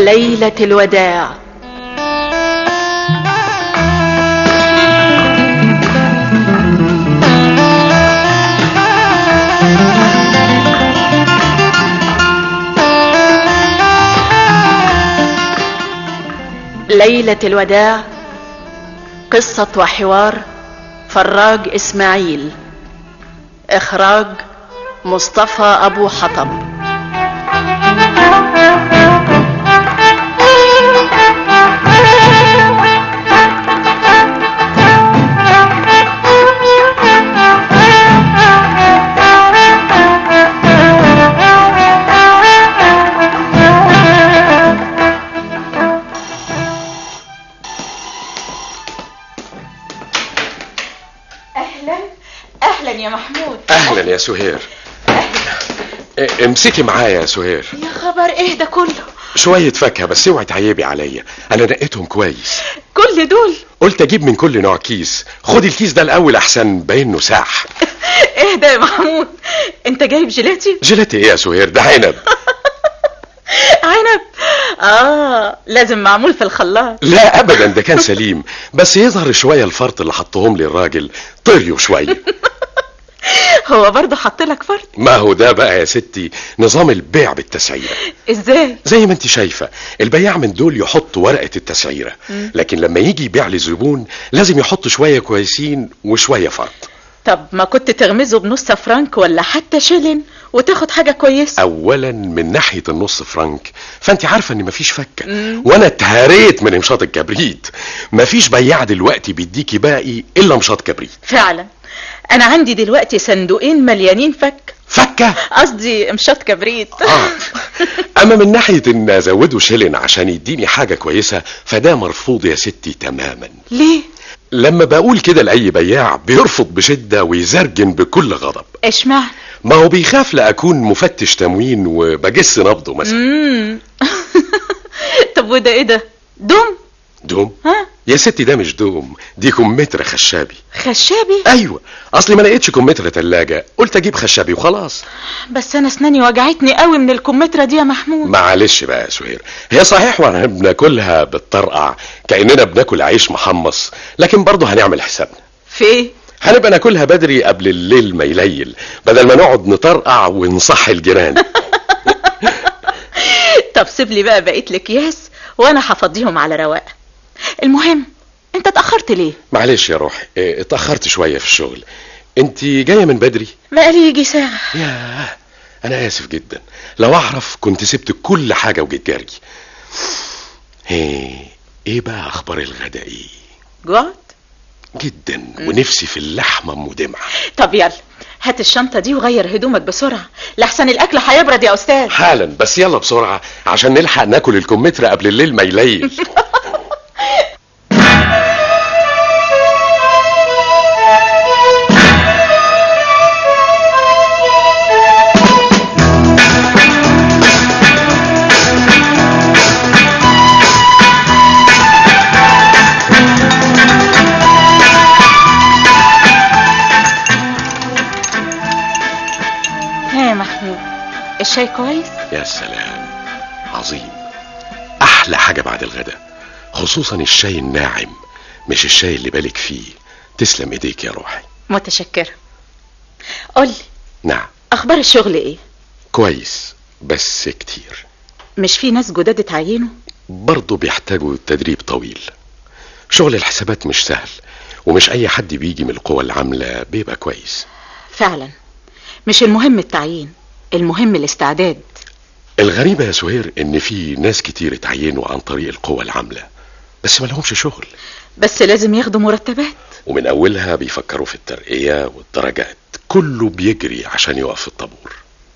ليلة الوداع ليلة الوداع قصة وحوار فراج إسماعيل إخراج مصطفى أبو حطب اهلا اهلا يا محمود اهلا يا سهير إيه، امسكي معايا يا سهير يا خبر ايه ده كله شوية فاكهة بس اوعي تعيبي عليا انا نقيتهم كويس كل دول قلت اجيب من كل نوع كيس خدي الكيس ده الاول احسن باين ساح ايه ده يا محمود انت جايب جيلاتي جيلاتي ايه يا سهير ده عنب عنب اه لازم معمول في الخلاط لا ابدا ده كان سليم بس يظهر شوية الفرط اللي حطهم لي الراجل طريوا شوية هو برضه حط لك فرد ما هو ده بقى يا ستي نظام البيع بالتسعيرة ازاي زي ما انت شايفة البياع من دول يحط ورقة التسعيرة لكن لما يجي يبيع لزبون لازم يحط شوية كويسين وشوية فرط طب ما كنت تغمزه بنص فرنك ولا حتى شيلن وتاخد حاجه كويسه اولا من ناحيه النص فرنك فانت عارفه ان مفيش فكه وانا اتهريت من امشاط الكبريت مفيش بياع دلوقتي بيديكي باقي الا مشاط كبريت فعلا انا عندي دلوقتي صندوقين مليانين فك فكه قصدي مشط كبريت آه. اما من ناحيه ان ازوده شيلن عشان يديني حاجه كويسه فده مرفوض يا ستي تماما ليه لما بقول كده لاي بياع بيرفض بشده ويزرجن بكل غضب اشمعنى ما هو بيخاف لاكون مفتش تموين وبجس نبضه مثلا امم طب وده ايه ده دوم دوم ها يا ستي ده مش دوم دي كمثرى خشابي خشابي ايوه اصلي ما لقيتش كمثرى تلاجة قلت اجيب خشابي وخلاص بس انا اسناني وجعتني قوي من الكمثرى دي يا محمود معلش بقى يا سهير هي صحيح واحنا بناكلها بالطرقع كاننا بناكل عيش محمص لكن برضه هنعمل حسابنا في ايه هنبقى ناكلها بدري قبل الليل ما يليل بدل ما نقعد نطرقع ونصحي الجيران طب سيب لي بقى بقيه الاكياس وانا هفضيهم على رواق المهم انت اتاخرت ليه معلش يا روحي اه، اتاخرت شويه في الشغل انت جايه من بدري بقالي يجي ساعه ياه انا اسف جدا لو اعرف كنت سبت كل حاجه وجيت جري ايه ايه بقى اخبار الغداء ايه جوعت جدا ونفسي في اللحمه ام دمعه طب يلا هات الشنطه دي وغير هدومك بسرعه لحسن الاكل هيبرد يا استاذ حالا بس يلا بسرعه عشان نلحق ناكل الكمثرى قبل الليل ما يليل ها يا محمود الشاي كويس يا سلام عظيم احلى حاجه بعد الغداء خصوصا الشاي الناعم مش الشاي اللي بالك فيه تسلم ايديك يا روحي متشكره قولي نعم اخبار الشغل ايه كويس بس كتير مش في ناس جداد اتعينوا برضه بيحتاجوا تدريب طويل شغل الحسابات مش سهل ومش اي حد بيجي من القوى العاملة بيبقى كويس فعلا مش المهم التعيين المهم الاستعداد الغريبة يا سهير ان في ناس كتير اتعينوا عن طريق القوى العاملة بس ما لهمش شغل بس لازم ياخدوا مرتبات ومن اولها بيفكروا في الترقية والدرجات كله بيجري عشان يقف في الطابور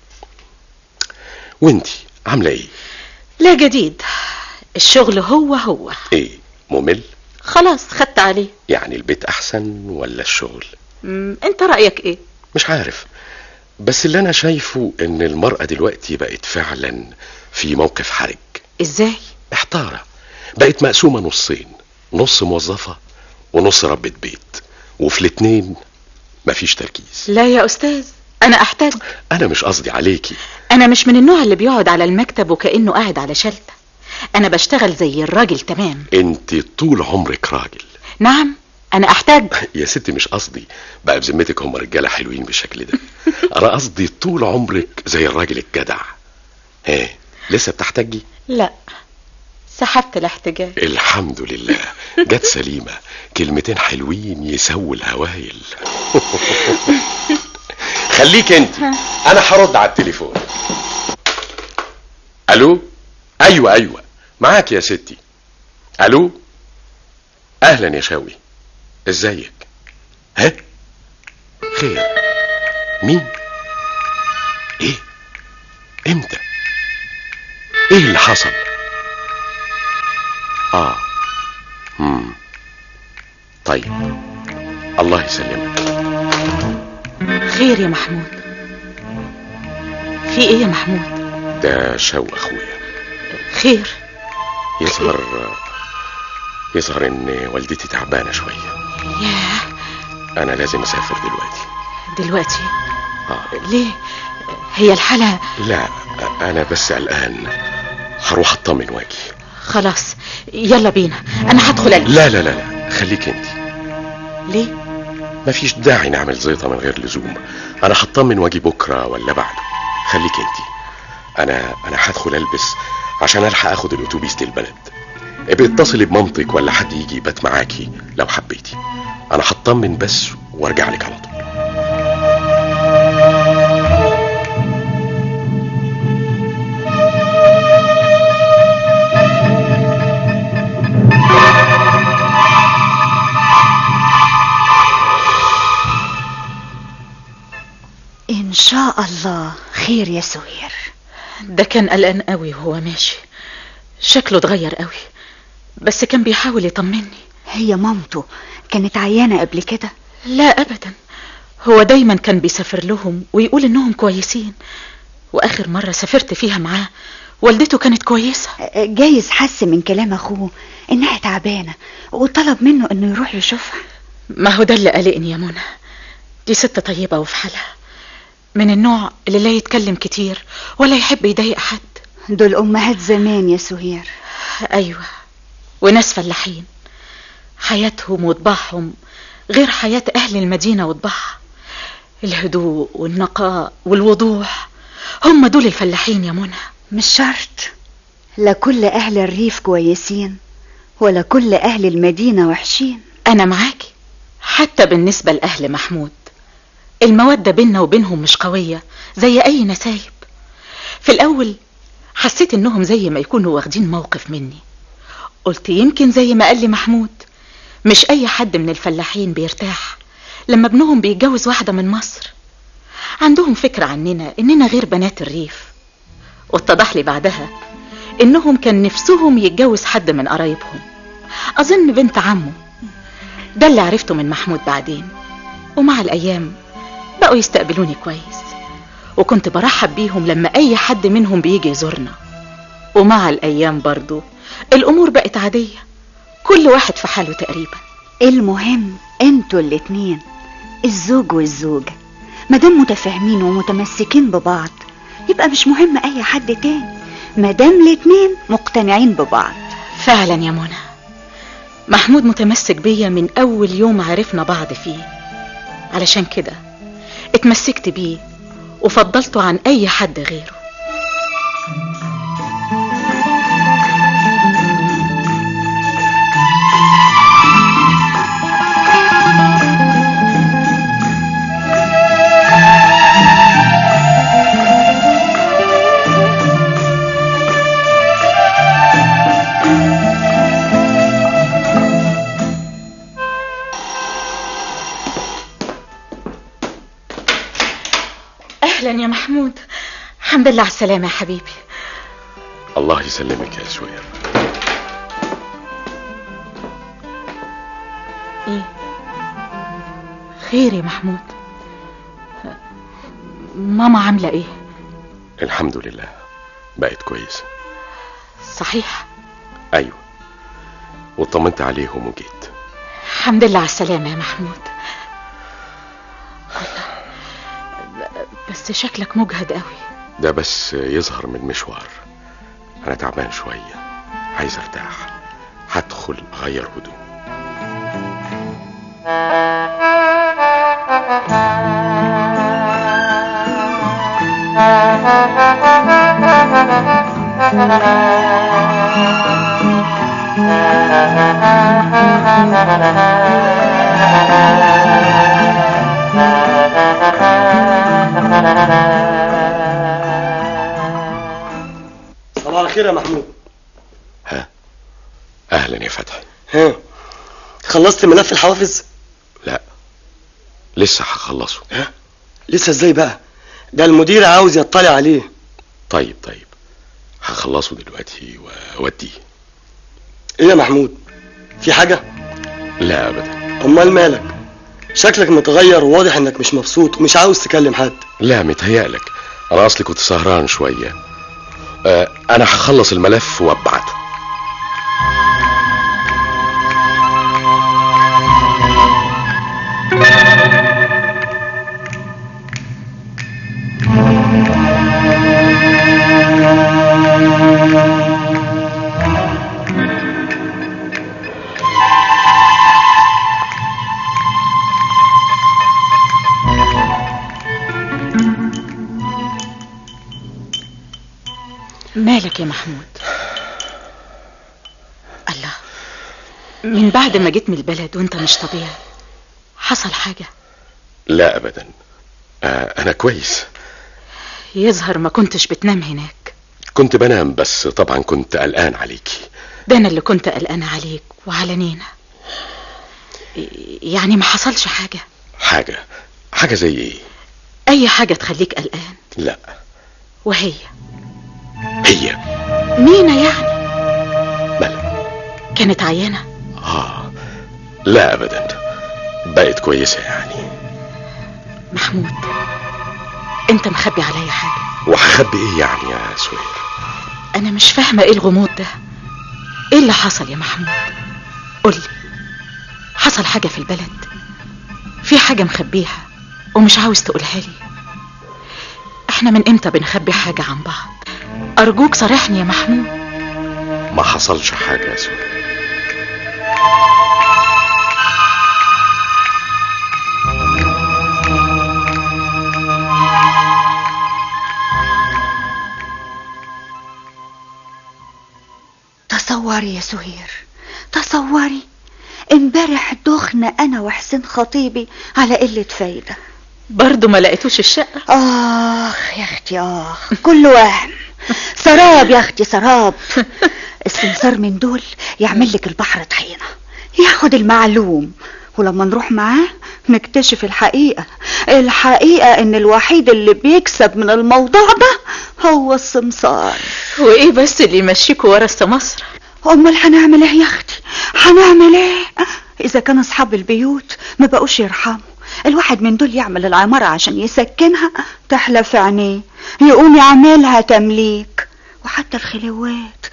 وانتي عاملة ايه لا جديد الشغل هو هو ايه ممل خلاص خدت عليه يعني البيت احسن ولا الشغل مم، انت رأيك ايه مش عارف بس اللي انا شايفه ان المرأة دلوقتي بقت فعلا في موقف حرج ازاي محتارة بقت مقسومة نصين نص موظفة ونص ربة بيت وفي الاتنين مفيش تركيز لا يا استاذ انا احتاج انا مش قصدي عليكي انا مش من النوع اللي بيقعد على المكتب وكأنه قاعد على شلتة انا بشتغل زي الراجل تمام انت طول عمرك راجل نعم انا احتاج يا ستي مش قصدي بقى بذمتك هم رجاله حلوين بالشكل ده انا قصدي طول عمرك زي الراجل الجدع ها لسه بتحتاجي لا سحبت الاحتجاج الحمد لله جت سليمة كلمتين حلوين يسووا الهوايل خليك انت انا هرد على التليفون الو ايوه ايوه معاك يا ستي الو اهلا يا شاوي ازيك ها خير مين ايه امتى ايه اللي حصل اه امم طيب الله يسلمك خير يا محمود في ايه يا محمود ده شو اخويا خير يظهر يظهر ان والدتي تعبانه شويه ياه انا لازم اسافر دلوقتي دلوقتي آه. ليه هي الحالة لا انا بس قلقان هروح اطمن واجي خلاص يلا بينا انا هدخل ألبس. لا لا لا لا خليك انت ليه مفيش داعي نعمل زيطه من غير لزوم انا هطمن واجي بكره ولا بعده خليك انت انا انا هدخل البس عشان الحق اخد الاتوبيس للبلد ابقي اتصلي بمامتك ولا حد يجي يبات معاكي لو حبيتي انا هطمن بس وارجع لك على طول إن شاء الله خير يا سهير ده كان قلقان قوي وهو ماشي شكله اتغير قوي بس كان بيحاول يطمني هي مامته كانت عيانة قبل كده لا ابدا هو دايما كان بيسافر لهم ويقول انهم كويسين واخر مرة سافرت فيها معاه والدته كانت كويسة جايز حس من كلام أخوه إنها تعبانة وطلب منه إنه يروح يشوفها ما هو ده اللي قلقني يا منى دي ست طيبة وفي حالها من النوع اللي لا يتكلم كتير ولا يحب يضايق حد دول أمهات زمان يا سهير ايوه وناس فلاحين حياتهم وطباعهم غير حياة اهل المدينة وطباعها الهدوء والنقاء والوضوح هم دول الفلاحين يا منى مش شرط لا كل أهل الريف كويسين ولا كل أهل المدينة وحشين انا معاكي حتى بالنسبة لأهل محمود المودة بيننا وبينهم مش قوية زي أي نسايب في الأول حسيت إنهم زي ما يكونوا واخدين موقف مني قلت يمكن زي ما قال لي محمود مش أي حد من الفلاحين بيرتاح لما ابنهم بيتجوز واحدة من مصر عندهم فكرة عننا إننا غير بنات الريف واتضح لي بعدها إنهم كان نفسهم يتجوز حد من قرايبهم أظن بنت عمه ده اللي عرفته من محمود بعدين ومع الأيام بقوا يستقبلوني كويس وكنت برحب بيهم لما أي حد منهم بيجي يزورنا ومع الأيام برضو الأمور بقت عادية كل واحد في حاله تقريبا المهم انتوا الاتنين الزوج والزوجة مادام متفاهمين ومتمسكين ببعض يبقى مش مهم اي حد تاني مادام الاتنين مقتنعين ببعض فعلا يا منى محمود متمسك بيا من أول يوم عرفنا بعض فيه علشان كده اتمسكت بيه وفضلته عن أي حد غيره أهلا يا محمود الحمد لله على السلامة يا حبيبي الله يسلمك يا سوير ايه خير يا محمود ماما عاملة ايه الحمد لله بقت كويسة صحيح ايوه وطمنت عليهم وجيت الحمد لله على السلامة يا محمود الله. بس شكلك مجهد قوي ده بس يظهر من مشوار انا تعبان شوية عايز ارتاح هدخل اغير هدوم صباح الخير يا محمود ها اهلا يا فتحي ها خلصت ملف الحوافز لا لسه هخلصه ها لسه ازاي بقى ده المدير عاوز يطلع عليه طيب طيب هخلصه دلوقتي واوديه ايه يا محمود في حاجة لا ابدا امال مالك شكلك متغير وواضح انك مش مبسوط ومش عاوز تكلم حد لا متهيألك انا اصلي كنت سهران شوية آه انا هخلص الملف وابعته مالك يا محمود الله من بعد ما جيت من البلد وانت مش طبيعي حصل حاجة لا ابدا آه انا كويس يظهر ما كنتش بتنام هناك كنت بنام بس طبعا كنت قلقان عليكي ده انا اللي كنت قلقانة عليك وعلى نينا يعني ما حصلش حاجة حاجة حاجة زي ايه اي حاجة تخليك قلقان لا وهي هي نينا يعني ملا كانت عيانة اه لا ابدا بقت كويسة يعني محمود انت مخبي عليا حاجة وهخبي ايه يعني يا سهير انا مش فاهمة ايه الغموض ده ايه اللي حصل يا محمود قولي حصل حاجة في البلد في حاجة مخبيها ومش عاوز تقولها لي احنا من امتى بنخبي حاجة عن بعض ارجوك صارحني يا محمود ما حصلش حاجة يا سهير تصوري يا سهير تصوري امبارح دخنا انا وحسين خطيبي على قلة فايدة برضو ما لقيتوش الشقة اخ يا اختي اخ كل وهم سراب يا اختي سراب السمسار من دول يعمل لك البحر طحينة ياخد المعلوم ولما نروح معاه نكتشف الحقيقة الحقيقة ان الوحيد اللي بيكسب من الموضوع ده هو السمسار وايه بس اللي يمشيكوا ورا السمسرة امال هنعمل ايه يا اختي هنعمل ايه اذا كان اصحاب البيوت ما بقوش يرحموا الواحد من دول يعمل العمارة عشان يسكنها تحلى في عينيه يقوم يعملها تمليك وحتى الخلوات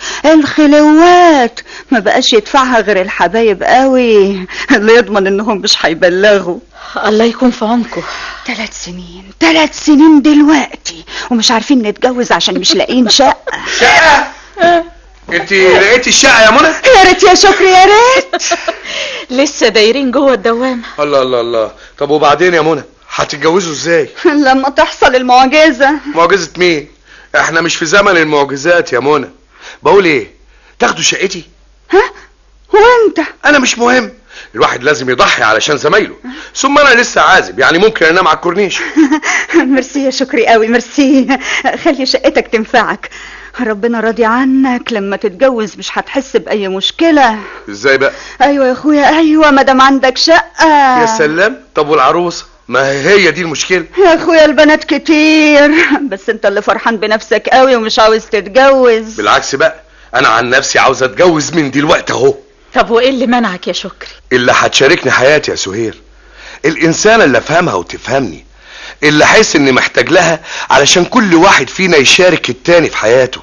الخلوات ما بقاش يدفعها غير الحبايب قوي اللي يضمن انهم مش هيبلغوا الله يكون في عمكم ثلاث سنين ثلاث سنين دلوقتي ومش عارفين نتجوز عشان مش لاقيين شقة شقة انت لقيتي الشقة يا منى يا ريت يا شكري يا ريت لسه دايرين جوه الدوامة الله الله الله طب وبعدين يا منى هتتجوزوا ازاي لما تحصل المعجزة معجزة مين احنا مش في زمن المعجزات يا منى بقول ايه تاخدوا شقتي ها وانت انا مش مهم الواحد لازم يضحي علشان زمايله ثم انا لسه عازب يعني ممكن انام على الكورنيش ميرسي يا شكري قوي ميرسي خلي شقتك تنفعك ربنا راضي عنك لما تتجوز مش هتحس بأي مشكلة ازاي بقى أيوة يا أخويا أيوة مادام عندك شقة يا سلام طب والعروسه ما هي دي المشكله يا أخويا البنات كتير بس أنت اللي فرحان بنفسك قوي ومش عاوز تتجوز بالعكس بقى انا عن نفسي عاوز اتجوز من دلوقتي اهو طب وايه اللي منعك يا شكري اللي هتشاركني حياتي يا سهير الانسانه اللي افهمها وتفهمني اللي احس اني محتاج لها علشان كل واحد فينا يشارك التاني في حياته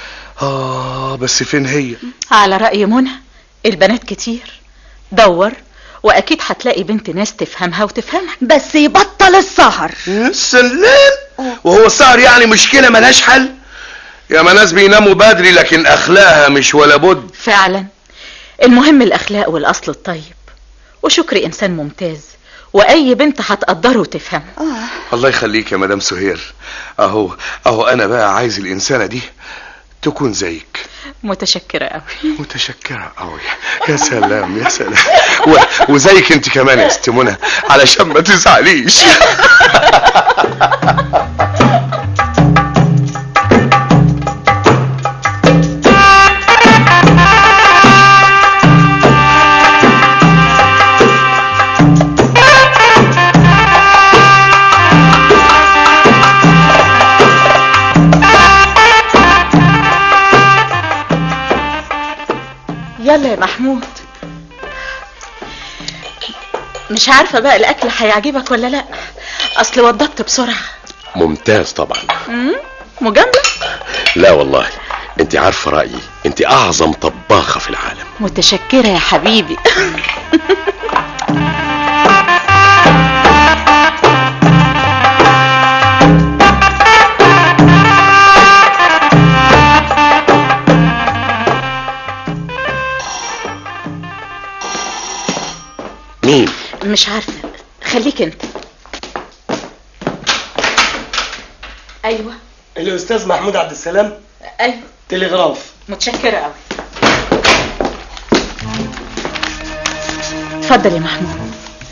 اه بس فين هي على رأي منى البنات كتير دور واكيد هتلاقي بنت ناس تفهمها وتفهمك بس يبطل السهر يا سلام وهو السهر يعني مشكله ملهاش حل يا ما ناس بيناموا بدري لكن اخلاقها مش ولا بد فعلا المهم الاخلاق والاصل الطيب وشكري انسان ممتاز واي بنت هتقدره وتفهمه الله يخليك يا مدام سهير اهو اهو انا بقى عايز الانسانه دي تكون زيك متشكره قوي متشكرة قوي يا سلام يا سلام و... وزيك انت كمان يا ست منى علشان ما تزعليش يلا يا محمود مش عارفه بقى الاكل هيعجبك ولا لا اصل وضبت بسرعه ممتاز طبعا امم مجامله لا والله انت عارفه رايي انت اعظم طباخه في العالم متشكره يا حبيبي مين مش عارفه خليك انت ايوه الاستاذ محمود عبد السلام ايوه تلغراف متشكره قوي اتفضل يا محمود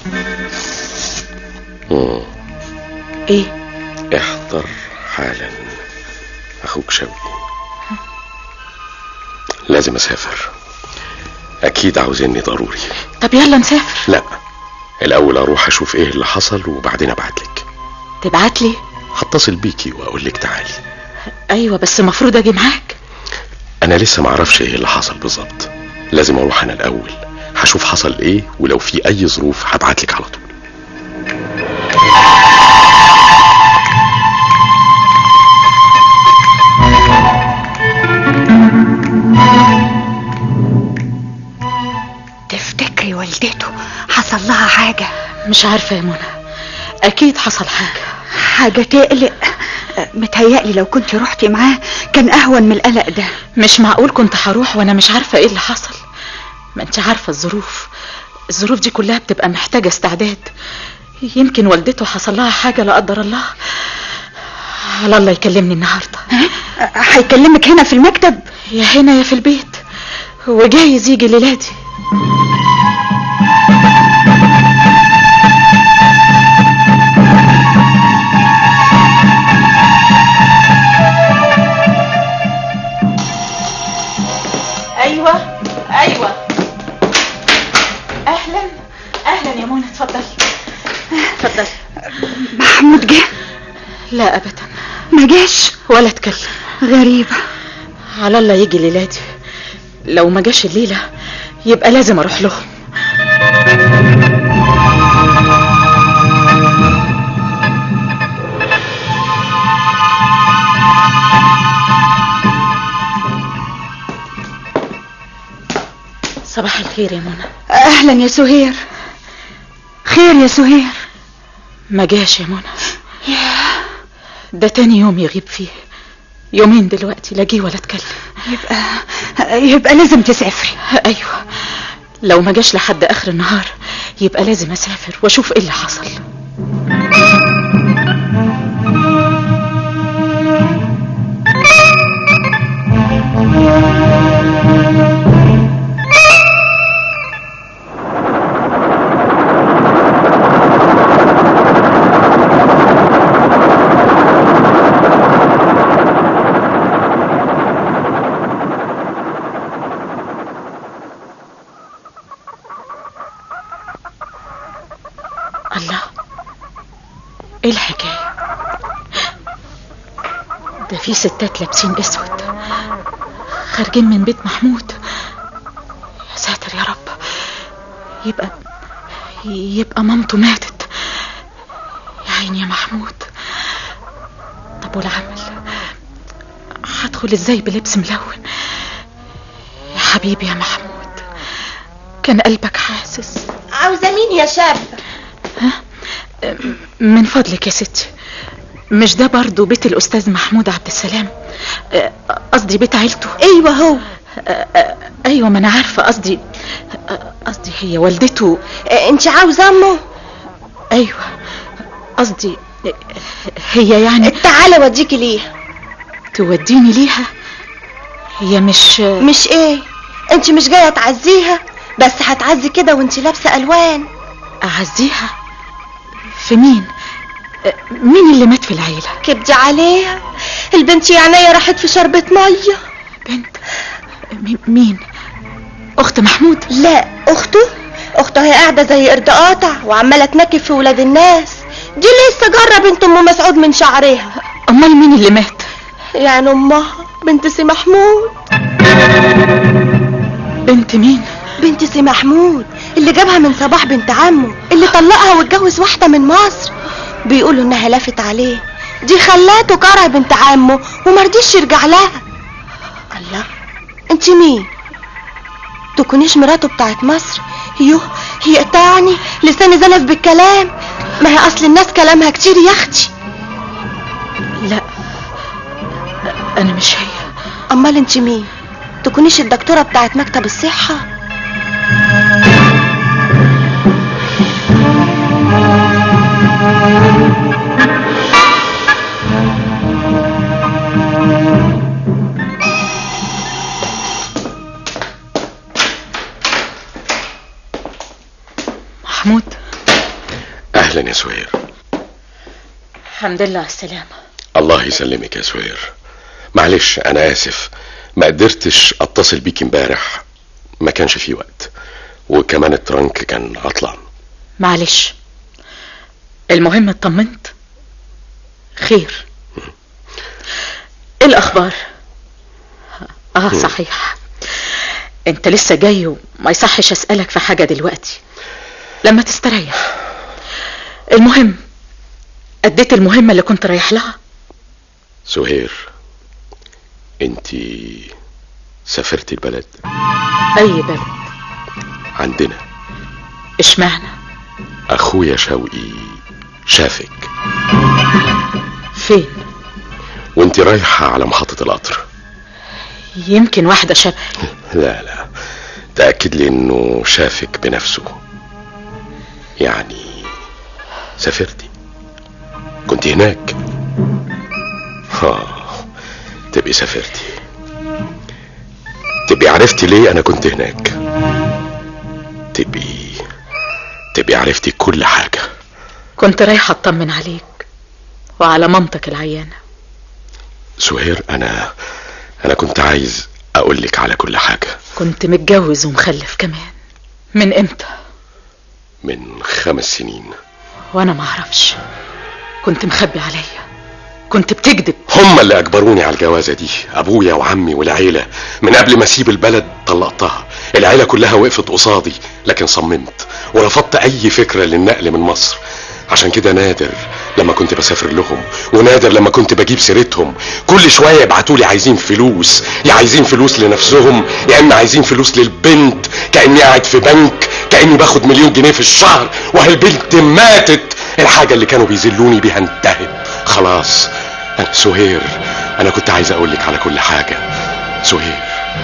مم. ايه احضر حالا اخوك شوقي لازم اسافر اكيد عاوزيني ضروري طب يلا نسافر لا الاول اروح اشوف ايه اللي حصل وبعدين ابعتلك تبعت لي هتصل بيكي واقول لك تعالي ايوه بس المفروض اجي معاك انا لسه معرفش ايه اللي حصل بالظبط لازم اروح انا الاول هشوف حصل ايه ولو في اي ظروف هبعتلك على طول تفتكري والدته حصل لها حاجة مش عارفه يا منى اكيد حصل حاجه حاجة تقلق متهيألي لو كنت رحتي معاه كان أهون من القلق ده مش معقول كنت هروح وانا مش عارفه ايه اللي حصل ما انت عارفه الظروف الظروف دي كلها بتبقى محتاجه استعداد يمكن والدته حصل لها حاجه لا قدر الله على الله يكلمني النهارده هيكلمك هنا في المكتب يا هنا يا في البيت وجايز يجي ليلادي ايوه ايوه اهلا اهلا يا منى اتفضلي اتفضلي محمود جه لا ابدا ما جاش ولا اتكلم غريبة على الله يجي ليلادي لو ما جاش الليله يبقى لازم اروح لهم صباح الخير يا منى أهلا يا سهير خير يا سهير ما جاش يا منى ده تاني يوم يغيب فيه يومين دلوقتي لا جه ولا اتكلم يبقى يبقى لازم تسافري ايوه لو ما جاش لحد اخر النهار يبقى لازم اسافر واشوف ايه اللي حصل الله ايه الحكايه ده في ستات لابسين اسود خارجين من بيت محمود يا ساتر يا رب يبقى يبقى مامته ماتت يا عيني يا محمود طب والعمل هدخل ازاي بلبس ملون يا حبيبي يا محمود كان قلبك حاسس عاوزة مين يا شاب من فضلك يا ستي مش ده برضو بيت الأستاذ محمود عبد السلام آه، قصدي بيت عيلته ايوه هو آه، آه، أيوة ما أنا عارفة قصدي آه، قصدي هي والدته آه، انت عاوزه امه أيوة قصدي آه، هي يعني تعالى اوديكي ليها توديني ليها هي مش مش ايه انت مش جايه تعزيها بس هتعزي كده وانت لابسه الوان أعزيها في مين آه، مين اللي مات في العيلة كبدي عليها البنت يا عينيا راحت في شربة ميه بنت مين- مين أخت محمود لا اخته اخته هي قاعده زي قرد قاطع وعماله تنكف في ولاد الناس دي لسه جرى بنت ام مسعود من شعرها أمال مين اللي مات يعني امها بنت سي محمود بنت مين بنت سي محمود اللي جابها من صباح بنت عمه اللي طلقها واتجوز واحده من مصر بيقولوا انها لافت عليه دي خلاته كره بنت عمه ومرضيش يرجع لها الله انت مين تكونيش مراته بتاعت مصر يوه يقطعني لساني زلف بالكلام ما هي اصل الناس كلامها كتير يا اختي لا أنا مش هي امال انت مين تكونيش الدكتوره بتاعت مكتب الصحه محمود اهلا يا سهير الحمد لله على السلامة الله يسلمك يا سهير معلش انا اسف ما قدرتش اتصل بيك امبارح ما كانش في وقت وكمان الترنك كان عطلان معلش المهم اطمنت خير ايه الاخبار اه صحيح انت لسه جاي وما يصحش اسالك في حاجه دلوقتي لما تستريح المهم اديت المهمه اللي كنت رايح لها سهير انت سافرتي البلد اي بلد عندنا اشمعنى اخويا شوقي شافك فين وانت رايحة على محطة القطر يمكن واحده شبه لا لا تأكد لي انه شافك بنفسه يعني سافرتي كنت هناك ها تبقي سافرتي تبقي عرفتي ليه انا كنت هناك تبقي تبقي عرفتي كل حاجة كنت رايحه اطمن عليك وعلى مامتك العيانه سهير انا انا كنت عايز اقول لك على كل حاجة كنت متجوز ومخلف كمان من امتى من خمس سنين وانا ما اعرفش كنت مخبي عليا كنت بتكذب هم اللي اجبروني على الجوازه دي ابويا وعمي والعيله من قبل ما اسيب البلد طلقتها العيله كلها وقفت قصادي لكن صممت ورفضت اي فكره للنقل من مصر عشان كده نادر لما كنت بسافر لهم ونادر لما كنت بجيب سيرتهم كل شويه يبعتوا لي عايزين فلوس يا عايزين فلوس لنفسهم يا اما عايزين فلوس للبنت كاني قاعد في بنك كاني باخد مليون جنيه في الشهر وهالبنت ماتت الحاجه اللي كانوا بيذلوني بيها انتهت خلاص أنا سهير انا كنت عايز اقول لك على كل حاجه سهير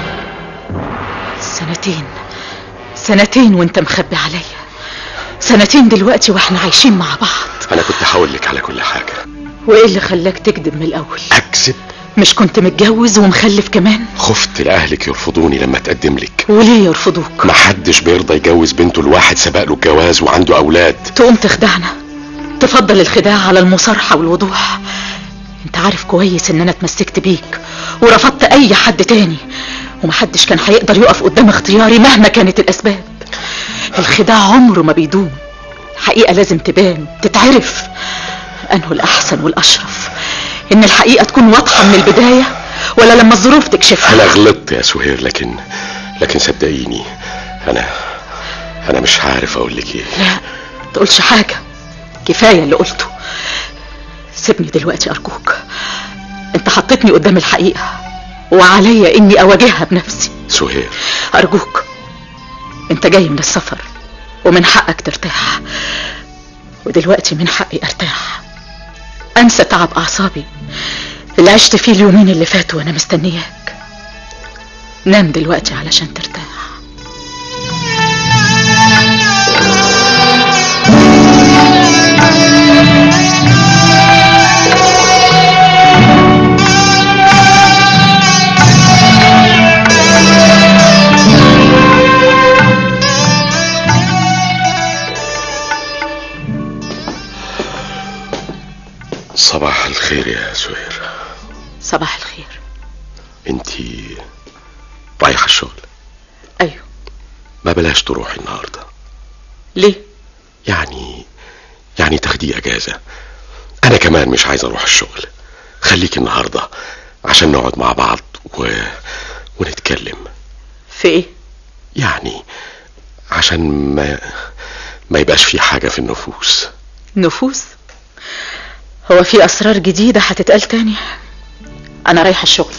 سنتين سنتين وانت مخبي عليا سنتين دلوقتي واحنا عايشين مع بعض انا كنت هقول لك على كل حاجه وايه اللي خلاك تكذب من الاول اكذب مش كنت متجوز ومخلف كمان خفت لاهلك يرفضوني لما اتقدم لك وليه يرفضوك محدش بيرضى يجوز بنته لواحد سبق له الجواز وعنده اولاد تقوم تخدعنا تفضل الخداع على المصارحة والوضوح انت عارف كويس ان انا اتمسكت بيك ورفضت اي حد تاني ومحدش كان هيقدر يقف قدام اختياري مهما كانت الاسباب الخداع عمره ما بيدوم الحقيقة لازم تبان تتعرف انه الاحسن والاشرف ان الحقيقة تكون واضحة من البداية ولا لما الظروف تكشفها انا غلطت يا سهير لكن لكن صدقيني انا انا مش عارف اقول لك ايه لا تقولش حاجة كفاية اللي قلته سيبني دلوقتي أرجوك أنت حطيتني قدام الحقيقة وعليا إني أواجهها بنفسي سهير أرجوك أنت جاي من السفر ومن حقك ترتاح ودلوقتي من حقي أرتاح انسى تعب اعصابي اللي عشت فيه اليومين اللي فاتوا وانا مستنياك نام دلوقتي علشان ترتاح صباح الخير يا سهير صباح الخير انتي رايحة الشغل ايوه ما بلاش تروحي النهاردة ليه يعني يعني تاخدي اجازة انا كمان مش عايز اروح الشغل خليكي النهاردة عشان نقعد مع بعض و... ونتكلم في ايه يعني عشان ما ما يبقاش في حاجة في النفوس نفوس هو في اسرار جديدة هتتقال تاني انا رايحة الشغل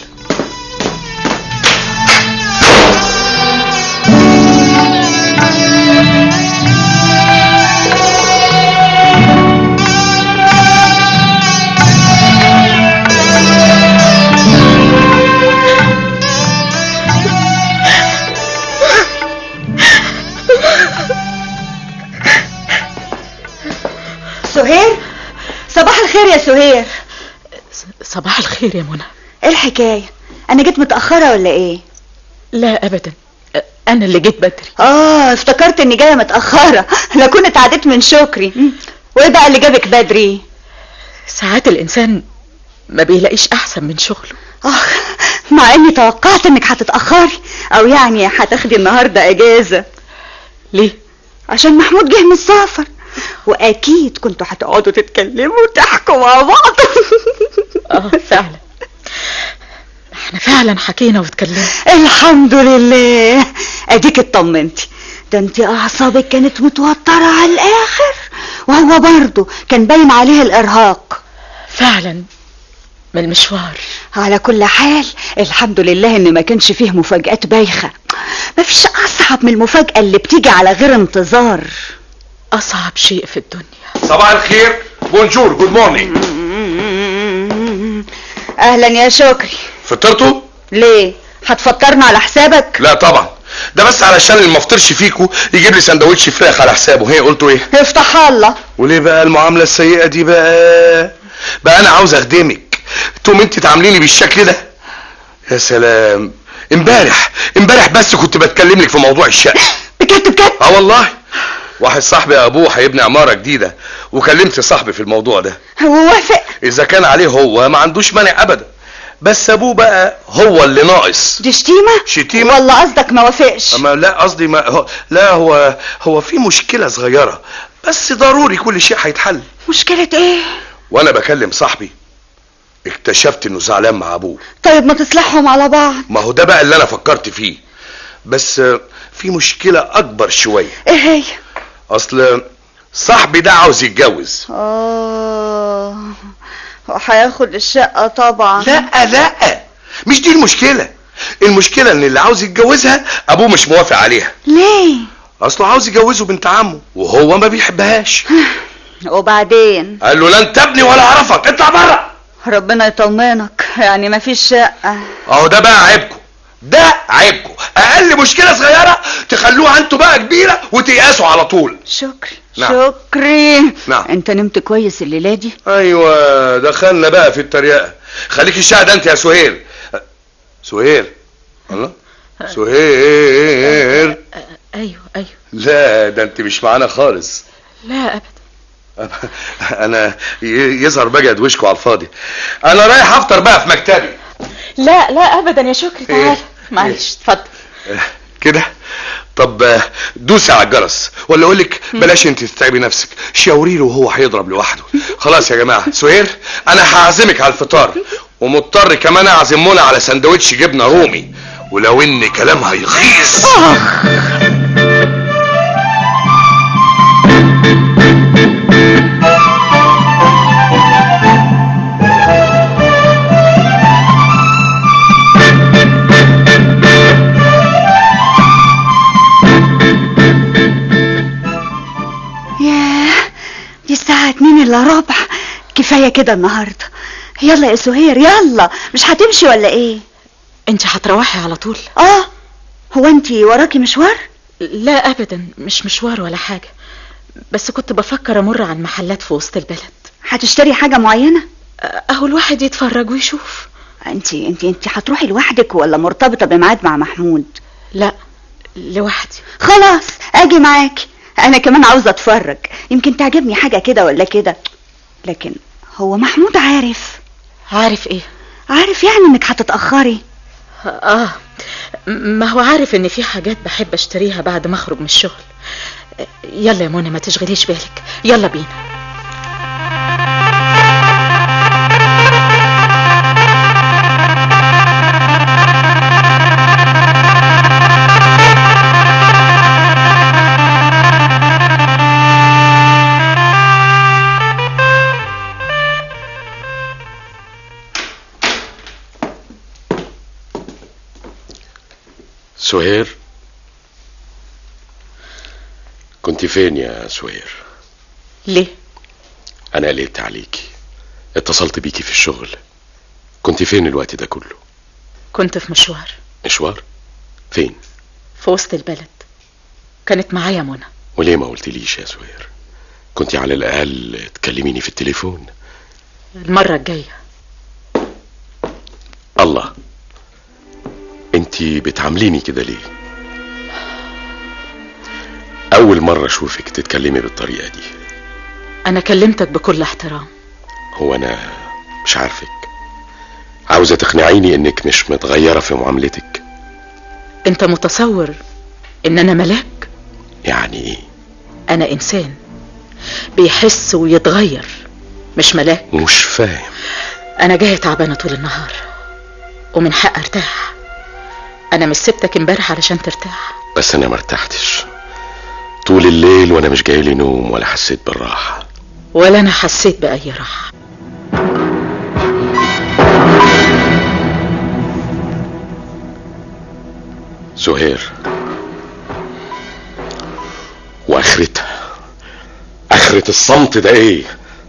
سهير صباح الخير يا سهير صباح الخير يا منى ايه الحكاية انا جيت متأخرة ولا ايه لا ابدا انا اللي جيت بدري اه افتكرت اني جاية متأخرة لا كنت عديت من شكري م. وايه بقى اللي جابك بدري ساعات الانسان ما بيلاقيش احسن من شغله اه مع اني توقعت انك هتتأخري او يعني هتاخدي النهاردة اجازة ليه عشان محمود جه من السفر واكيد كنتوا هتقعدوا تتكلموا وتحكوا مع بعض اه فعلا احنا فعلا حكينا واتكلمنا الحمد لله اديك اطمنتي ده انت اعصابك كانت متوترة على الاخر وهو برضه كان باين عليه الارهاق فعلا من المشوار على كل حال الحمد لله ان ما كانش فيه مفاجآت بايخة مفيش اصعب من المفاجأة اللي بتيجي على غير انتظار اصعب شيء في الدنيا صباح الخير بونجور جود مورنينج اهلا يا شكري فطرتوا ليه هتفطرنا على حسابك لا طبعا ده بس علشان اللي ما فطرش فيكو يجيب لي سندوتش فراخ على حسابه هي قلتوا ايه افتح الله وليه بقى المعامله السيئه دي بقى بقى انا عاوز اخدمك تقوم انت تعامليني بالشكل ده يا سلام امبارح امبارح بس كنت بتكلم لك في موضوع الشقه بجد بجد اه والله واحد صاحبي ابوه هيبني عماره جديده وكلمت صاحبي في الموضوع ده هو وافق اذا كان عليه هو ما عندوش مانع ابدا بس ابوه بقى هو اللي ناقص دي شتيمة شتيمة؟ ولا قصدك ما وافقش اما لا قصدي ما هو لا هو هو في مشكله صغيره بس ضروري كل شيء هيتحل مشكلة ايه وانا بكلم صاحبي اكتشفت انه زعلان مع ابوه طيب ما تصلحهم على بعض ما هو ده بقى اللي انا فكرت فيه بس آه، في مشكله اكبر شويه ايه هي اصل صاحبي ده عاوز يتجوز اه وهياخد الشقة طبعا لا لا مش دي المشكله المشكله ان اللي عاوز يتجوزها ابوه مش موافق عليها ليه اصله عاوز يجوزه بنت عمه وهو ما بيحبهاش وبعدين قال له لن تبني ولا اعرفك اطلع بره ربنا يطمنك يعني ما فيش شقة اهو ده بقى عيبكم ده عيبكم اقل مشكله صغيره تخلوها انتوا بقى كبيره وتيأسوا على طول شكري نعم. شكري نعم. انت نمت كويس الليلة دي ايوه دخلنا بقى في التريقه خليكي شاهده انت يا سهير سهير الله سهير ايوه ايوه لا ده انت مش معانا خالص لا ابدا انا ي- يظهر بجد وشكوا على الفاضي انا رايح افطر بقى في مكتبي لا لا ابدا يا شكري إيه؟ تعال معلش اتفضل كده طب آه، دوسي على الجرس ولا اقول لك بلاش انت تتعبي نفسك شاوري له وهو هيضرب لوحده خلاص يا جماعه سهير انا هعزمك على الفطار ومضطر كمان اعزم منى على سندوتش جبنه رومي ولو ان كلامها يغيظ ياه دي الساعة اتنين الا ربع كفايه كده النهارده يلا يا سهير يلا مش هتمشي ولا ايه انت هتروحي على طول اه هو انت وراكي مشوار لا ابدا مش مشوار ولا حاجة بس كنت بفكر امر على المحلات في وسط البلد هتشتري حاجه معينه اهو الواحد يتفرج ويشوف انت انت انت هتروحي لوحدك ولا مرتبطه بميعاد مع محمود لا لوحدي خلاص اجي معاكي انا كمان عاوزه اتفرج يمكن تعجبني حاجه كده ولا كده لكن هو محمود عارف عارف ايه عارف يعني انك هتتاخري اه ما هو عارف ان في حاجات بحب اشتريها بعد ما اخرج من الشغل يلا يا منى ما تشغليش بالك يلا بينا سهير كنت فين يا سهير ليه انا قلقت عليكي اتصلت بيكي في الشغل كنت فين الوقت ده كله كنت في مشوار مشوار فين في وسط البلد كانت معايا منى وليه ما قلتليش يا سهير كنت على الاقل تكلميني في التليفون المرة الجاية الله انتي بتعامليني كده ليه اول مرة اشوفك تتكلمي بالطريقة دي انا كلمتك بكل احترام هو انا مش عارفك عاوزة تقنعيني انك مش متغيرة في معاملتك انت متصور ان انا ملاك يعني ايه انا انسان بيحس ويتغير مش ملاك مش فاهم انا جاية تعبانة طول النهار ومن حق ارتاح انا مش سبتك امبارح علشان ترتاح بس انا مرتحتش طول الليل وانا مش جايلي نوم ولا حسيت بالراحة ولا انا حسيت باي راحة سهير واخرتها اخرة الصمت ده ايه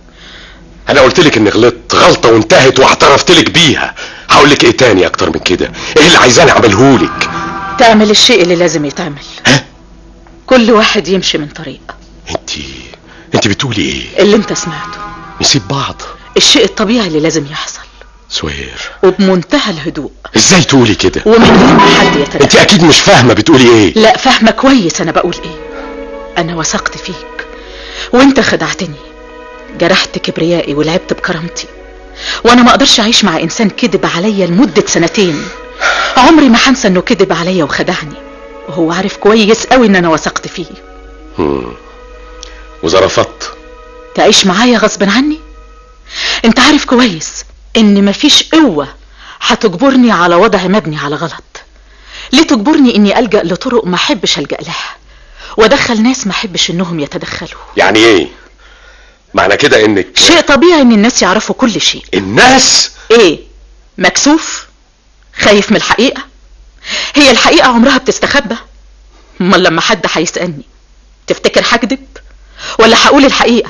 انا قلت لك اني غلطت غلطة وانتهت واعترفت لك بيها هقول لك ايه تاني اكتر من كده ايه اللي عايزاني اعمله لك تعمل الشيء اللي لازم يتعمل ها كل واحد يمشي من طريق انت انت بتقولي ايه اللي انت سمعته نسيب بعض الشيء الطبيعي اللي لازم يحصل سهير وبمنتهى الهدوء ازاي تقولي كده ومن غير ما حد انت يتدخل اكيد مش فاهمة بتقولي ايه لا فاهمة كويس انا بقول ايه انا وثقت فيك وانت خدعتني جرحت كبريائي ولعبت بكرامتي وانا ما اقدرش اعيش مع انسان كذب عليا لمدة سنتين عمري ما هنسى انه كذب عليا وخدعني وهو عارف كويس قوي ان انا وثقت فيه مم. واذا رفضت تعيش معايا غصب عني انت عارف كويس ان مفيش قوة هتجبرني على وضع مبني على غلط ليه تجبرني اني الجأ لطرق ما احبش الجأ لها وادخل ناس ما احبش انهم يتدخلوا يعني ايه معنى كده انك شيء طبيعي ان الناس يعرفوا كل شيء الناس ايه مكسوف خايف من الحقيقة هي الحقيقة عمرها بتستخبى امال لما حد هيسألني تفتكر هكذب ولا هقول الحقيقة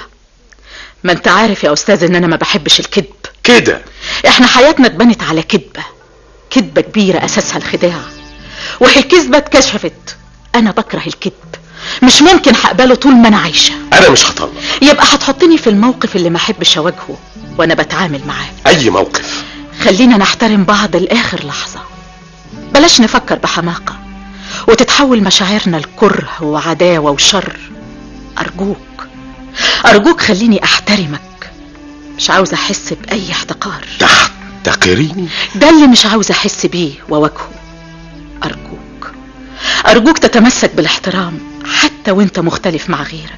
ما انت عارف يا استاذ ان انا ما بحبش الكذب كده احنا حياتنا اتبنت على كذبة كذبة كبيرة اساسها الخداع وهي الكذبة اتكشفت انا بكره الكذب مش ممكن هقبله طول ما انا عايشة انا مش هطلق يبقى هتحطني في الموقف اللي ما احبش اواجهه وانا بتعامل معاه اي موقف خلينا نحترم بعض لاخر لحظة بلاش نفكر بحماقة وتتحول مشاعرنا لكره وعداوة وشر ارجوك ارجوك خليني احترمك مش عاوزة احس باي احتقار تحتقريني ده اللي مش عاوزة احس بيه واواجهه ارجوك ارجوك تتمسك بالاحترام حتى وانت مختلف مع غيرك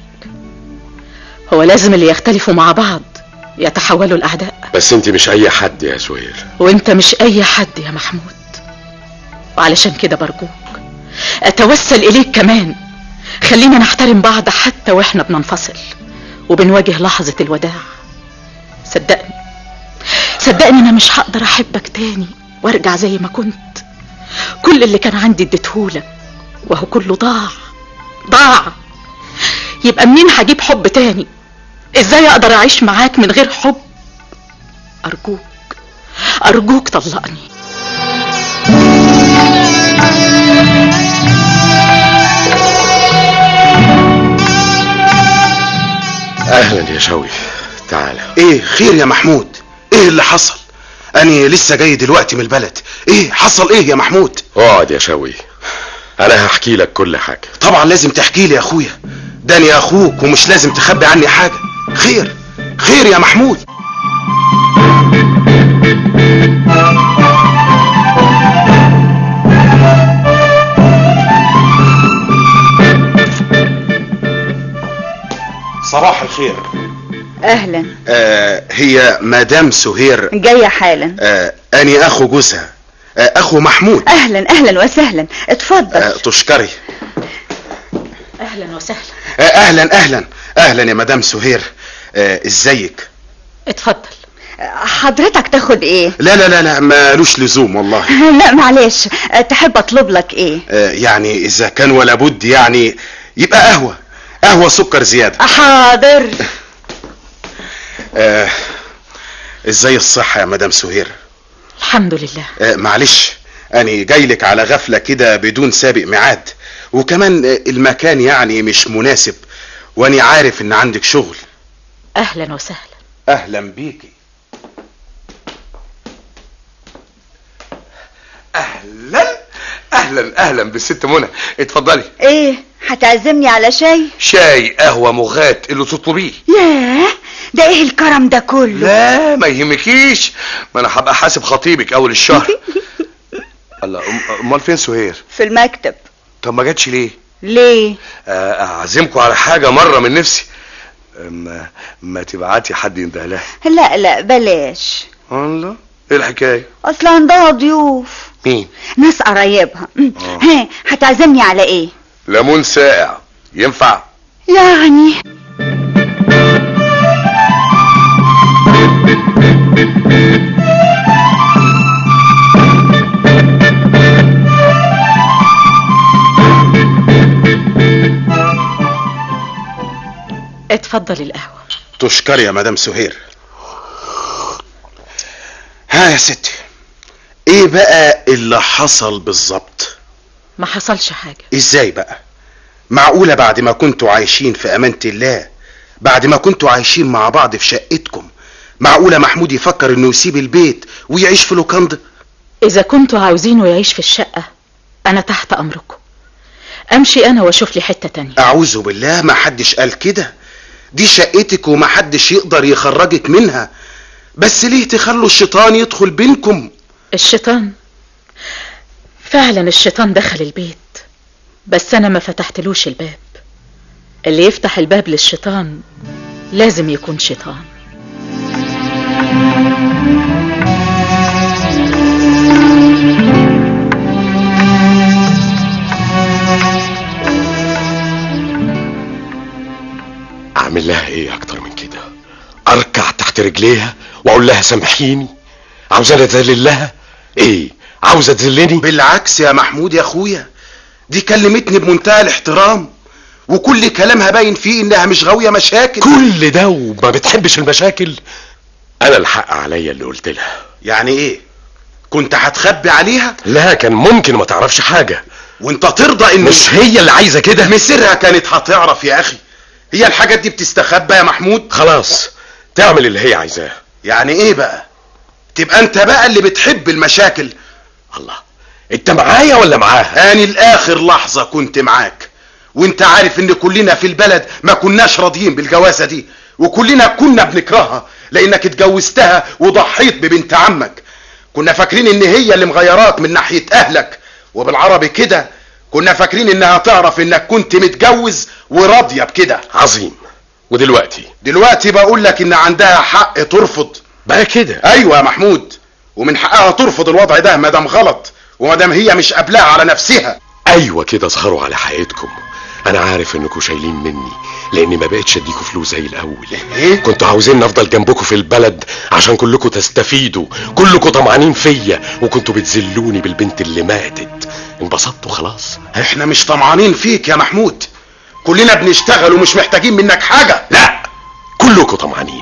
هو لازم اللي يختلفوا مع بعض يتحولوا الاعداء بس انت مش اي حد يا سهير وانت مش اي حد يا محمود وعلشان كده برجوك اتوسل اليك كمان خلينا نحترم بعض حتى واحنا بننفصل وبنواجه لحظة الوداع صدقني صدقني انا مش هقدر احبك تاني وارجع زي ما كنت كل اللي كان عندي اديتهولك وهو كله ضاع ضاع يبقى منين هجيب حب تاني ازاي اقدر اعيش معاك من غير حب ارجوك ارجوك طلقني اهلا يا شوي تعالى ايه خير يا محمود ايه اللي حصل انا لسه جاي دلوقتي من البلد ايه حصل ايه يا محمود اقعد يا شوي انا هحكي لك كل حاجه طبعا لازم تحكي لي يا اخويا ده انا اخوك ومش لازم تخبي عني حاجه خير خير يا محمود صباح الخير اهلا آه هي مدام سهير جايه حالا آه اني اخو جوزها آه اخو محمود اهلا اهلا وسهلا اتفضل آه تشكري اهلا وسهلا آه اهلا اهلا اهلا يا مدام سهير آه ازيك اتفضل حضرتك تاخد ايه لا لا لا لا مالوش لزوم والله لا معلش تحب اطلب لك ايه آه يعني اذا كان ولا بد يعني يبقى قهوه قهوه سكر زياده حاضر آه ازاي الصحه يا مدام سهير الحمد لله آه معلش انا جاي لك على غفله كده بدون سابق ميعاد وكمان آه، المكان يعني مش مناسب واني عارف ان عندك شغل اهلا وسهلا اهلا بيكي اهلا اهلا اهلا بالست منى اتفضلي ايه هتعزمني على شاي شاي قهوه مغات اللي تطلبيه ياه ده ايه الكرم ده كله لا ما يهمكيش ما انا هبقى حاسب خطيبك اول الشهر الله أم- امال فين سهير في المكتب طب ما جاتش ليه ليه آه، اعزمكم على حاجه مره من نفسي ما, ما تبعتي حد ينده لها لا لا بلاش الله ايه الحكايه اصل عندها ضيوف مين ناس قرايبها ها هتعزمني على ايه ليمون ساقع ينفع يعني اتفضل القهوة تشكري يا مدام سهير ها يا ستي ايه بقى اللي حصل بالظبط ما حصلش حاجة ازاي بقى معقولة بعد ما كنتوا عايشين في امانة الله بعد ما كنتوا عايشين مع بعض في شقتكم معقولة محمود يفكر انه يسيب البيت ويعيش في لوكاندا إذا كنتوا عاوزينه يعيش في الشقة أنا تحت أمركم أمشي أنا وأشوف لي حتة تانية اعوذ بالله ما حدش قال كده دي شقتك وما حدش يقدر يخرجك منها بس ليه تخلوا الشيطان يدخل بينكم الشيطان فعلا الشيطان دخل البيت بس أنا ما فتحتلوش الباب اللي يفتح الباب للشيطان لازم يكون شيطان اعمل لها ايه اكتر من كده اركع تحت رجليها واقول لها سامحيني عاوزاني اذلل لها ايه عاوزه تذلني بالعكس يا محمود يا اخويا دي كلمتني بمنتهى الاحترام وكل كلامها باين فيه انها مش غاويه مشاكل كل ده وما بتحبش المشاكل انا الحق عليا اللي قلت لها يعني ايه كنت هتخبي عليها لا كان ممكن ما تعرفش حاجه وانت ترضى ان مش هي اللي عايزه كده مسيرها كانت هتعرف يا اخي هي الحاجات دي بتستخبى يا محمود خلاص تعمل اللي هي عايزاه يعني ايه بقى تبقى انت بقى اللي بتحب المشاكل الله انت معايا ولا معاها اني لاخر لحظة كنت معاك وانت عارف ان كلنا في البلد ما كناش راضيين بالجوازة دي وكلنا كنا بنكرهها لانك اتجوزتها وضحيت ببنت عمك كنا فاكرين ان هي اللي مغيراك من ناحية اهلك وبالعربي كده كنا فاكرين انها تعرف انك كنت متجوز وراضية بكده عظيم ودلوقتي دلوقتي بقول لك ان عندها حق ترفض بقى كده ايوه يا محمود ومن حقها ترفض الوضع ده ما دام غلط وما دام هي مش قابلاه على نفسها ايوه كده اظهروا على حقيقتكم انا عارف انكم شايلين مني لاني ما بقتش اديكوا فلوس زي الاول ايه كنتوا عاوزين افضل جنبكم في البلد عشان كلكم تستفيدوا كلكم طمعانين فيا وكنتوا بتذلوني بالبنت اللي ماتت انبسطتوا خلاص احنا مش طمعانين فيك يا محمود كلنا بنشتغل ومش محتاجين منك حاجة لا كلكم طمعانين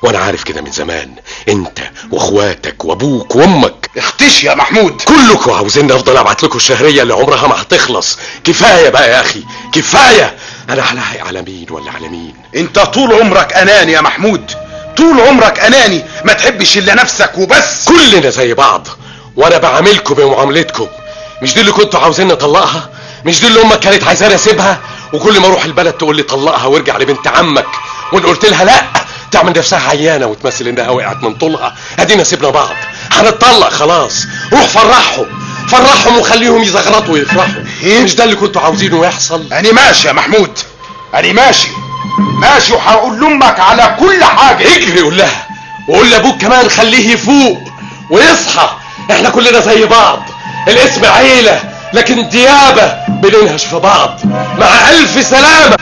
وانا عارف كده من زمان انت واخواتك وابوك وامك اختش يا محمود كلكم عاوزين افضل ابعت لكم الشهريه اللي عمرها ما هتخلص كفايه بقى يا اخي كفايه انا هلاحق على مين ولا على مين انت طول عمرك اناني يا محمود طول عمرك اناني ما تحبش الا نفسك وبس كلنا زي بعض وانا بعاملكم بمعاملتكم مش دي اللي كنتوا عاوزين نطلقها مش دي اللي امك كانت عايزاني اسيبها وكل ما اروح البلد تقول لي طلقها وارجع لبنت عمك وان قلت لها لا تعمل نفسها عيانه وتمثل انها وقعت من طولها ادينا سيبنا بعض هنتطلق خلاص روح فرحهم فرحهم وخليهم يزغرطوا ويفرحوا مش ده اللي كنتوا عاوزينه يحصل انا ماشي يا محمود انا ماشي ماشي وهقول لامك على كل حاجه اجري قول لها وقول لابوك كمان خليه يفوق ويصحى احنا كلنا زي بعض الاسم عيله لكن ديابه بننهش في بعض مع الف سلامه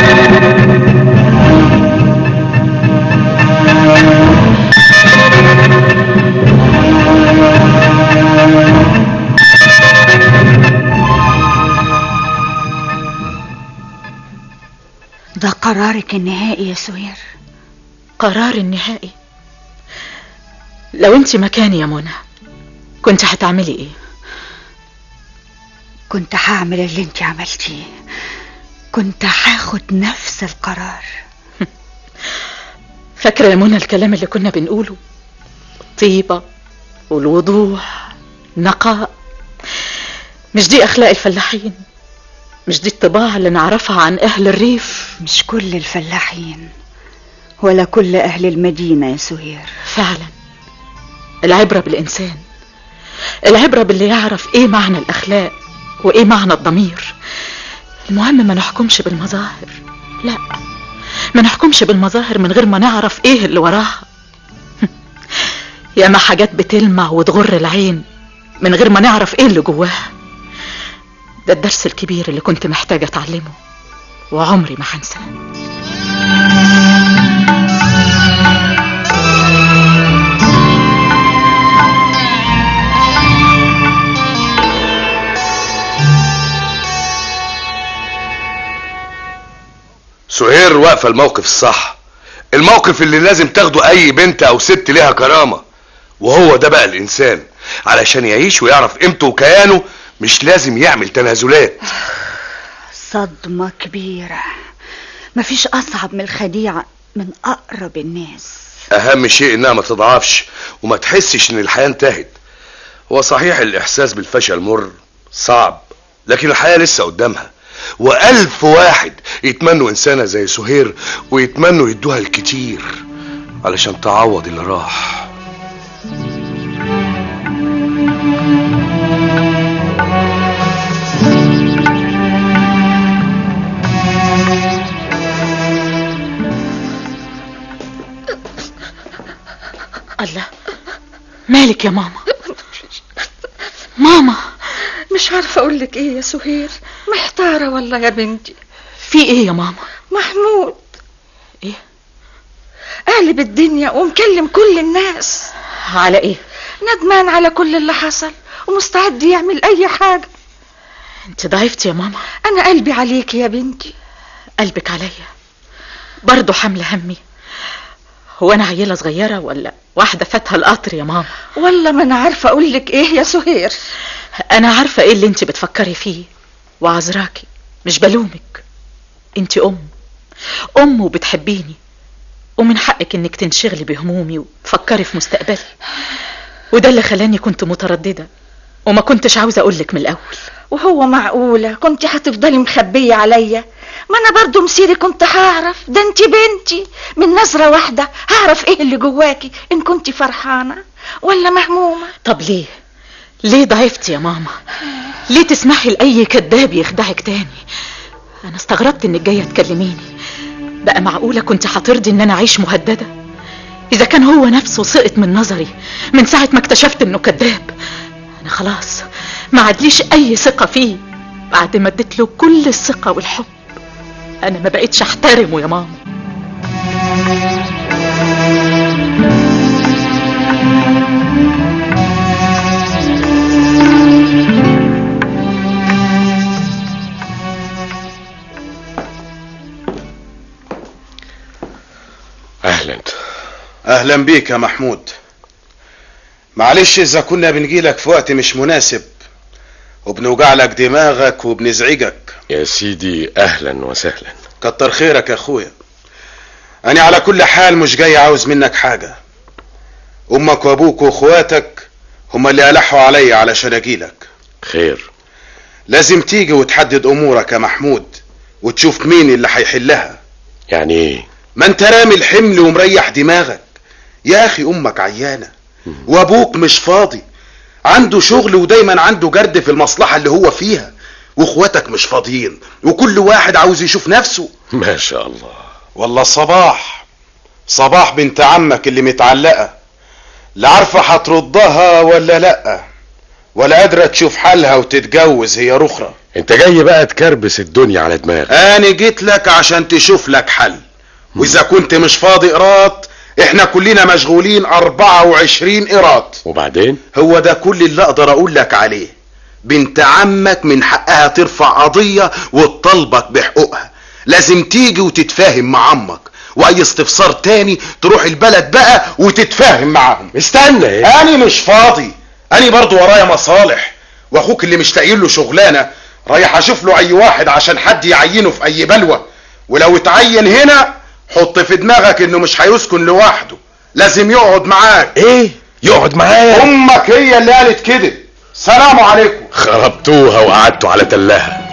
ده قرارك النهائي يا سهير قرار النهائي لو انت مكاني يا منى كنت هتعملي ايه كنت هعمل اللي انت عملتيه كنت هاخد نفس القرار فاكرة يا منى الكلام اللي كنا بنقوله الطيبة والوضوح النقاء مش دي أخلاق الفلاحين مش دي الطباع اللي نعرفها عن أهل الريف مش كل الفلاحين ولا كل أهل المدينة يا سهير فعلا العبرة بالإنسان العبرة باللي يعرف إيه معنى الأخلاق وإيه معنى الضمير المهم ما نحكمش بالمظاهر لا ما نحكمش بالمظاهر من غير ما نعرف إيه اللي وراها ياما حاجات بتلمع وتغر العين من غير ما نعرف إيه اللي جواها ده الدرس الكبير اللي كنت محتاجة أتعلمه وعمري ما هنساه سهير واقفه الموقف الصح الموقف اللي لازم تاخده اي بنت او ست ليها كرامه وهو ده بقى الانسان علشان يعيش ويعرف قيمته وكيانه مش لازم يعمل تنازلات صدمة كبيرة مفيش أصعب من الخديعة من أقرب الناس اهم شيء انها ما تضعفش وما تحسش ان الحياه انتهت هو صحيح الاحساس بالفشل مر صعب لكن الحياه لسه قدامها والف واحد يتمنوا انسانه زي سهير ويتمنوا يدوها الكتير علشان تعوض اللي راح الله مالك يا ماما ماما مش عارفة أقول لك إيه يا سهير محتارة والله يا بنتي في ايه يا ماما محمود ايه قالب الدنيا ومكلم كل الناس على ايه ندمان على كل اللي حصل ومستعد يعمل أي حاجة انت ضعفتي يا ماما أنا قلبي عليك يا بنتي قلبك عليا برضه حمل همي هو انا عيله صغيره ولا واحده فاتها القطر يا ماما والله ما أنا عارفة أقول لك إيه يا سهير انا عارفه ايه اللي انت بتفكري فيه وعذراكي مش بلومك انت ام ام وبتحبيني ومن حقك انك تنشغلي بهمومي وتفكري في مستقبلي وده اللي خلاني كنت متردده وما كنتش عاوزه اقولك من الاول وهو معقولة كنت هتفضلي مخبية عليا ما انا برضو مسيري كنت هعرف ده انت بنتي من نظرة واحدة هعرف ايه اللي جواكي ان كنت فرحانة ولا مهمومة طب ليه ليه ضعفتي يا ماما ليه تسمحي لاي كذاب يخدعك تاني انا استغربت انك جايه تكلميني بقى معقوله كنت هترضي ان انا اعيش مهدده اذا كان هو نفسه سقط من نظري من ساعه ما اكتشفت انه كذاب انا خلاص ما عادليش اي ثقه فيه بعد ما اديت له كل الثقه والحب انا ما بقتش احترمه يا ماما اهلا اهلا بيك يا محمود معلش اذا كنا بنجيلك في وقت مش مناسب وبنوجع لك دماغك وبنزعجك يا سيدي اهلا وسهلا كتر خيرك يا اخويا انا على كل حال مش جاي عاوز منك حاجة امك وابوك واخواتك هما اللي الحوا عليا علشان اجيلك خير لازم تيجي وتحدد امورك يا محمود وتشوف مين اللي هيحلها يعني ايه ما انت رامي الحمل ومريح دماغك يا اخي امك عيانة وابوك مش فاضي عنده شغل ودايما عنده جرد في المصلحة اللي هو فيها واخواتك مش فاضيين وكل واحد عاوز يشوف نفسه ما شاء الله والله صباح صباح بنت عمك اللي متعلقة لا عارفة هتردها ولا لأ ولا قادرة تشوف حالها وتتجوز هي رخرة انت جاي بقى تكربس الدنيا على دماغك انا جيت لك عشان تشوف لك حل واذا كنت مش فاضي قراط احنا كلنا مشغولين 24 قراط وبعدين هو ده كل اللي اقدر اقول لك عليه بنت عمك من حقها ترفع قضية وتطالبك بحقوقها لازم تيجي وتتفاهم مع عمك واي استفسار تاني تروح البلد بقى وتتفاهم معاهم استنى ايه انا مش فاضي انا برضو ورايا مصالح واخوك اللي مش لاقيين له شغلانه رايح اشوف له اي واحد عشان حد يعينه في اي بلوه ولو اتعين هنا حط في دماغك انه مش هيسكن لوحده لازم يقعد معاك ايه يقعد معايا امك هي اللي قالت كده سلام عليكم خربتوها وقعدتوا على تلها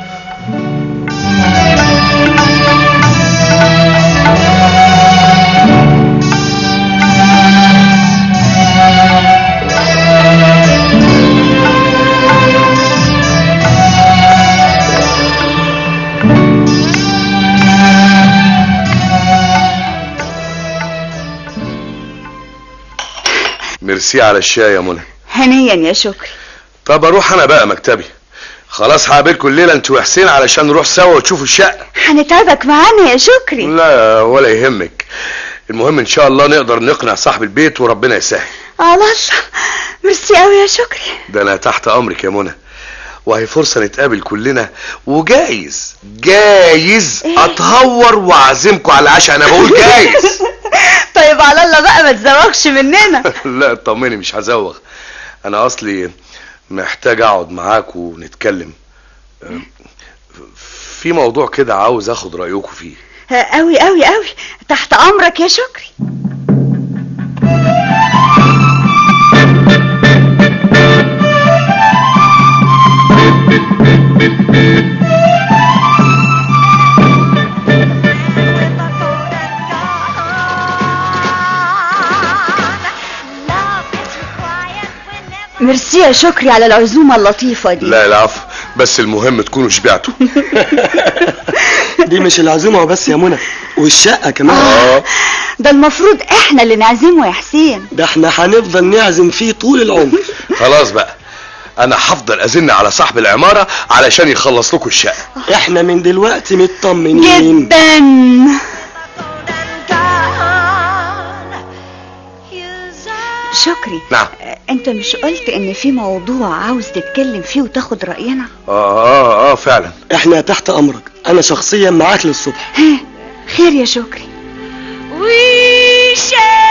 ميرسي على الشاي يا منى هنيا يا شكري طب اروح انا بقى مكتبي خلاص هقابلكم الليله انت وحسين علشان نروح سوا وتشوفوا الشقه هنتعبك معانا يا شكري لا ولا يهمك المهم ان شاء الله نقدر نقنع صاحب البيت وربنا يسهل خلاص ميرسي قوي يا شكري ده انا تحت امرك يا منى وهي فرصة نتقابل كلنا وجايز جايز إيه؟ اتهور واعزمكم على العشاء انا بقول جايز طيب على الله بقى ما تزوقش مننا لا اطمني مش هزوغ انا اصلي محتاج اقعد معاكم ونتكلم أه، في موضوع كده عاوز اخد رايكم فيه قوي قوي قوي تحت امرك يا شكري ميرسي يا شكري على العزومة اللطيفة دي لا العفو بس المهم تكونوا شبعتوا دي مش العزومة وبس يا منى والشقة كمان اه ده المفروض احنا اللي نعزمه يا حسين ده احنا هنفضل نعزم فيه طول العمر خلاص بقى انا هفضل ازن على صاحب العمارة علشان يخلص لكم الشقة احنا من دلوقتي مطمنين جدا شكري نعم انت مش قلت ان في موضوع عاوز تتكلم فيه وتاخد رأينا اه اه اه فعلا احنا تحت امرك انا شخصيا معاك للصبح ها خير يا شكري We shall